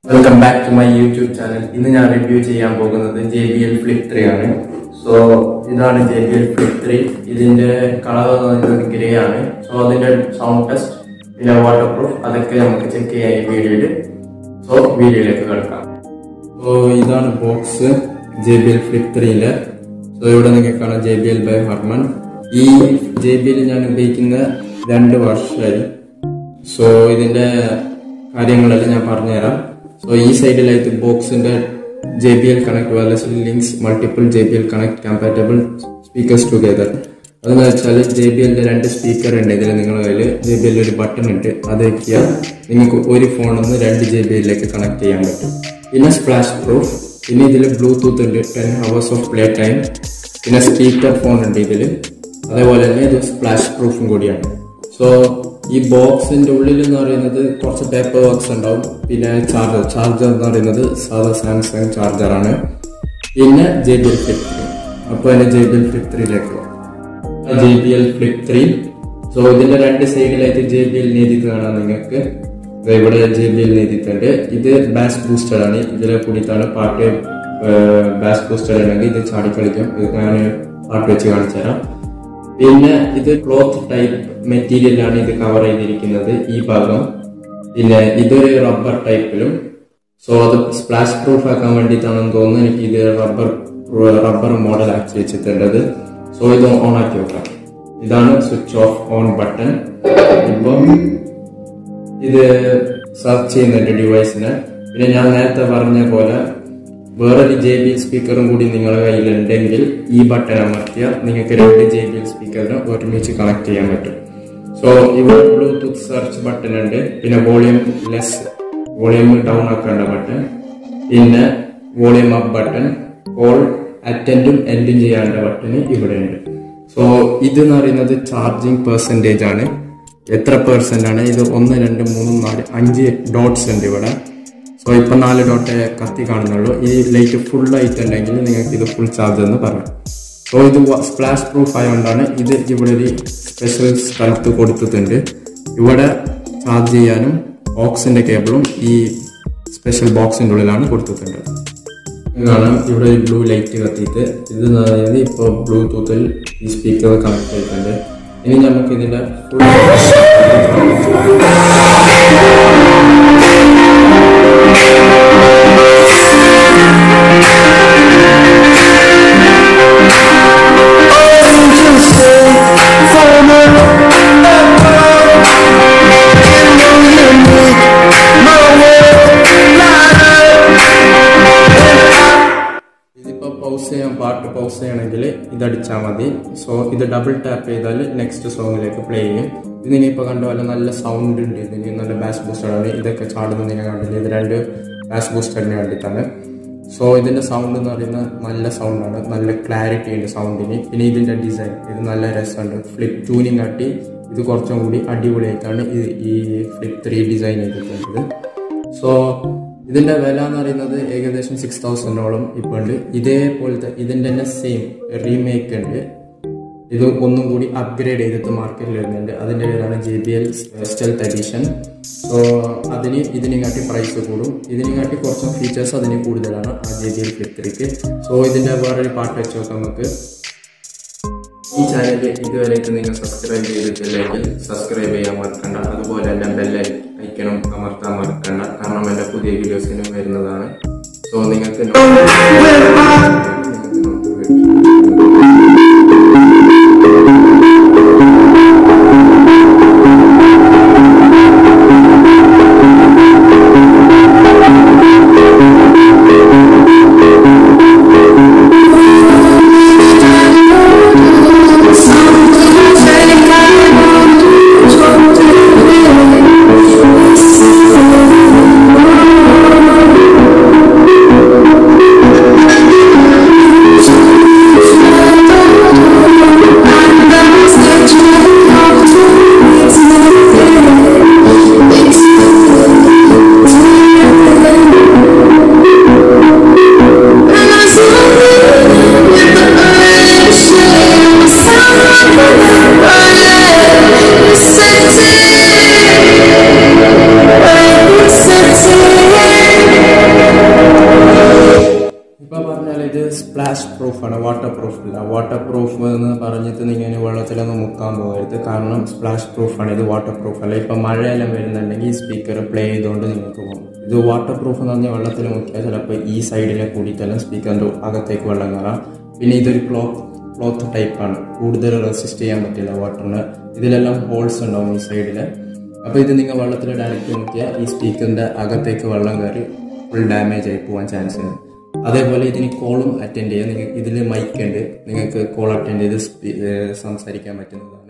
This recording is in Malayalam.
welcome back to my YouTube channel ഇന്ന് ഞാൻ റിവ്യൂ ചെയ്യാൻ പോകുന്നത് J B L flip three ആണ് സോ ഇതാണ് J B L flip three ഇതിന്റെ കളർ എന്ന് പറയുന്നത് ഗ്രേ ആണ് സോ അതിന്റെ സൗണ്ട് ടെസ്റ്റ് പിന്നെ വാട്ടർ പ്രൂഫ് അതൊക്കെ നമുക്ക് ചെക്ക് ചെയ്യാം ഈ വീഡിയോയിൽ സോ വീഡിയോയിലേക്ക് കിടക്കാം സോ ഇതാണ് box J B L flip ത്രീയിലെ സോ ഇവിടെ നിങ്ങൾക്ക് കാണാം J B L by Harman ഈ ജെ ബി എൽ ഞാൻ ഉപയോഗിക്കുന്ന രണ്ട് വർഷമായി സോ ഇതിന്റെ കാര്യങ്ങളെല്ലാം ഞാൻ പറഞ്ഞുതരാം സോ ഈ സൈഡിലായിട്ട് ബോക്സിന്റെ J B L connect wireless links multiple J B L connect compatible speakers together അതെന്ന് വെച്ചാൽ ജെ ബി എല്ലിന്റെ രണ്ട് സ്പീക്കർ ഉണ്ട് ഇതിൽ നിങ്ങളുടെ കയ്യിൽ ജെ ബി എല്ലിൽ ഒരു ബട്ടൺ ഉണ്ട് അത് വെക്കിയാൽ നിങ്ങൾക്ക് ഒരു ഫോണിൽ നിന്ന് രണ്ട് ജെ ബി എല്ലിലേക്ക് കണക്ട് ചെയ്യാൻ പറ്റും പിന്നെ സ്പ്ലാഷ് പ്രൂഫ് പിന്നെ ഇതിൽ ബ്ലൂടൂത്ത് ഉണ്ട് ten hours of play time പിന്നെ സ്പീക്കർ ഫോൺ ഉണ്ട് ഇതിൽ അതേപോലെ തന്നെ ഇത് സ്പ്ലാഷ് പ്രൂഫും കൂടിയാണ് സോ ഈ ബോക്സിന്റെ ഉള്ളിൽ എന്ന് പറയുന്നത് കുറച്ച് പേപ്പർ വർക്ക്സ് ഉണ്ടാവും പിന്നെ ചാർജർ ചാർജർ എന്ന് പറയുന്നത് സാധാ സാംസങ് ചാർജറാണ് പിന്നെ J B L flip three അപ്പോൾ അതിന്റെ ജെ ബി എൽ ഫ്ലിപ്പ് ത്രീയിലേക്ക് J B L flip three so ഇതിന്റെ രണ്ട് സൈഡിലായിട്ട് ജെ ബി എൽ എഴുതി കാണാം നിങ്ങൾക്ക് ദേ ഇവിടെ ജെ ബി എൽ എഴുതിയിട്ടുണ്ട് ഇത് ബാസ് ബൂസ്റ്റർ ആണ് ഇതിലെ കൂടിയിട്ടാണ് പാട്ട് ബാസ് ബൂസ്റ്റർ ആണെങ്കിൽ ഇത് ചാടി കളിക്കും ഇത് ഞാൻ പാട്ട് വെച്ച് കാണിച്ചു തരാം പിന്നെ ഇത് ക്ലോത്ത് ടൈപ്പ് മെറ്റീരിയലാണ് ഇത് കവർ ചെയ്തിരിക്കുന്നത് ഈ ഭാഗം പിന്നെ ഇതൊരു റബ്ബർ ടൈപ്പിലും സോ അത് സ്പ്ലാഷ് പ്രൂഫ് ആക്കാൻ വേണ്ടിയിട്ടാണെന്ന് തോന്നുന്നു എനിക്ക് ഇത് റബ്ബർ റബ്ബർ മോഡൽ ആക്കി വെച്ചിട്ടുള്ളത് സോ ഇത് ഓൺ ആക്കി വെക്കാം ഇതാണ് സ്വിച്ച് ഓഫ് ഓൺ ബട്ടൺ ഇപ്പം ഇത് സെർച്ച് ചെയ്യുന്നുണ്ട് ഡിവൈസിന് പിന്നെ ഞാൻ നേരത്തെ പറഞ്ഞ പോലെ വേറൊരു ജെ ബി എൽ സ്പീക്കറും കൂടി നിങ്ങളുടെ കയ്യിലുണ്ടെങ്കിൽ ഈ ബട്ടൺ അമർത്തിയാൽ നിങ്ങൾക്ക് രണ്ട് ജെ ബി എൽ സ്പീക്കറിന് ഒരുമിച്ച് കണക്ട് ചെയ്യാൻ പറ്റും സോ ഇവിടെ ബ്ലൂടൂത്ത് സെർച്ച് ബട്ടൺ ഉണ്ട് പിന്നെ വോളിയം ലെസ് വോളിയം ഡൗൺ ആക്കേണ്ട ബട്ടൺ പിന്നെ വോളിയം അപ്പ് ബട്ടൺ കോൾ അറ്റൻഡും എൻഡും ചെയ്യേണ്ട ബട്ടൺ ഇവിടെ ഉണ്ട് സോ ഇത് എന്ന് പറയുന്നത് ചാർജിങ് പെർസെൻറ്റേജ് ആണ് എത്ര പെർസെന്റ് ആണ് ഇത് ഒന്ന് രണ്ട് മൂന്ന് നാല് അഞ്ച് ഡോട്ട്സ് ഉണ്ട് ഇവിടെ സോ ഇപ്പൊ നാല് ഡോട്ടേ കത്തി കാണുന്നുള്ളൂ ഈ ലൈറ്റ് ഫുൾ ആയിട്ട് ഉണ്ടെങ്കിൽ നിങ്ങൾക്ക് ഇത് ഫുൾ ചാർജ് എന്ന് പറയാം സോ ഇത് സ്പ്ലാഷ് പ്രൂഫ് ആയതുകൊണ്ടാണ് ഇത് ഇവിടെ ഒരു സ്പെഷ്യൽ സ്ഥലത്ത് കൊടുത്തിട്ടുണ്ട് ഇവിടെ ചാർജ് ചെയ്യാനും ഓക്സിന്റെ കേബിളും ഈ സ്പെഷ്യൽ ബോക്സിന്റെ ഉള്ളിലാണ് കൊടുത്തിട്ടുണ്ട് കാണാം ഇവിടെ ഒരു ബ്ലൂ ലൈറ്റ് കത്തിയിട്ട് ഇത് എന്ന് പറയുന്നത് ഇപ്പോൾ ബ്ലൂടൂത്തിൽ ഈ സ്പീക്കർ കണക്ട് ചെയ്തിട്ടുണ്ട് ഇനി നമുക്ക് ഇതിന്റെ ഫുൾ ഇതിപ്പോ പൗസ് ചെയ്യാൻ പാട്ട് പൗസ് ചെയ്യണമെങ്കിൽ ഇതടിച്ചാൽ മതി സോ ഇത് ഡബിൾ ടാപ്പ് ചെയ്താൽ നെക്സ്റ്റ് സോങ്ങിലേക്ക് പ്ലേ ചെയ്യും ഇതിന് ഇപ്പോൾ കണ്ട പോലെ നല്ല സൗണ്ട് ഉണ്ട് ഇതിന് നല്ല ബാസ് ബൂസ്റ്റർ ആണ് ഇതൊക്കെ ചാടുന്നത് ഞാൻ കണ്ടില്ല ഇത് രണ്ട് ബാസ് ബൂസ്റ്ററിനെ കണ്ടിട്ടാണ് സോ ഇതിന്റെ സൗണ്ട് എന്ന് പറയുന്നത് നല്ല സൗണ്ടാണ് നല്ല ക്ലാരിറ്റി ഉണ്ട് സൗണ്ടിന് പിന്നെ ഇതിന്റെ ഡിസൈൻ ഇത് നല്ല രസമുണ്ട് ഫ്ലിപ്പ് ട്യൂണിങ് കാട്ടി ഇത് കുറച്ചും കൂടി അടിപൊളിയായിട്ടാണ് ഇത് ഈ ഫ്ലിപ്പ് ത്രീ ഡിസൈൻ ചെയ്തിട്ടുള്ളത് സോ ഇതിന്റെ വില എന്ന് പറയുന്നത് ഏകദേശം സിക്സ് തൗസൻഡോളം ഇപ്പൊ ഉണ്ട് ഇതേപോലത്തെ ഇതിന്റെ തന്നെ സെയിം റീമേക്ക് ഉണ്ട് ഇത് ഒന്നും കൂടി അപ്ഗ്രേഡ് ചെയ്തിട്ട് മാർക്കറ്റിൽ വരുന്നുണ്ട് അതിന്റെ പേരാണ് J B L stealth edition so അതിന് ഇതിനെക്കാട്ടി പ്രൈസ് കൂടും ഇതിനെക്കാട്ടി കുറച്ചും ഫീച്ചേഴ്സ് അതിന് കൂടുതലാണ് ആ ജെ ബി എൽ ഫിഫ്റ്റിക്ക് സോ ഇതിന്റെ വേറൊരു പാട്ട് വെച്ച് നോക്കാം നമുക്ക് ഈ ചാനൽ ഇതുവരെയായിട്ട് നിങ്ങൾ സബ്സ്ക്രൈബ് ചെയ്തിട്ടില്ലെങ്കിൽ സബ്സ്ക്രൈബ് ചെയ്യാൻ മറക്കണ്ട അതുപോലെ തന്നെ ബെല്ല് ഐക്കണം അമർത്താൻ മറക്കണ്ട കാരണം എൻ്റെ പുതിയ വീഡിയോസിനും വരുന്നതാണ് സോ നിങ്ങൾക്ക് Thank സ്പ്ലാഷ് പ്രൂഫാണ് വാട്ടർ പ്രൂഫ് ഇല്ല വാട്ടർ പ്രൂഫ് എന്ന് പറഞ്ഞിട്ട് നിങ്ങൾ വെള്ളത്തിലൊന്നും മുക്കാൻ പോകരുത് കാരണം സ്പ്ലാഷ് പ്രൂഫാണ് ഇത് വാട്ടർ പ്രൂഫ് അല്ല ഇപ്പം മഴയെല്ലാം വരുന്നുണ്ടെങ്കിൽ ഈ സ്പീക്കർ പ്ലേ ചെയ്തുകൊണ്ട് നിങ്ങൾക്ക് പോകും ഇത് വാട്ടർ പ്രൂഫ് എന്ന് പറഞ്ഞാൽ വെള്ളത്തിൽ മുക്കിയാൽ ചിലപ്പോൾ ഈ സൈഡിലെ കൂടിയിട്ടെല്ലാം സ്പീക്കറിൻ്റെ അകത്തേക്ക് വെള്ളം കയറാം പിന്നെ ഇതൊരു ക്ലോത്ത് ക്ലോത്ത് ടൈപ്പാണ് കൂടുതൽ റെസിസ്റ്റ് ചെയ്യാൻ പറ്റില്ല വാട്ടറിന് ഇതിലെല്ലാം ഹോൾസ് ഉണ്ടാവും ഈ സൈഡിൽ അപ്പോൾ ഇത് നിങ്ങൾ വെള്ളത്തിൽ ഡയറക്റ്റ് നോക്കിയാൽ ഈ സ്പീക്കറിൻ്റെ അകത്തേക്ക് വെള്ളം കയറി ഫുൾ ഡാമേജ് ആയി പോകാൻ ചാൻസ് ഉണ്ട് അതേപോലെ ഇതിന് കോളും അറ്റൻഡ് ചെയ്യാം നിങ്ങൾക്ക് ഇതിൽ മൈക്ക് ഉണ്ട് നിങ്ങൾക്ക് കോൾ അറ്റൻഡ് ചെയ്ത് സ്പീ- ഏഹ് സംസാരിക്കാൻ പറ്റുന്നതാണ്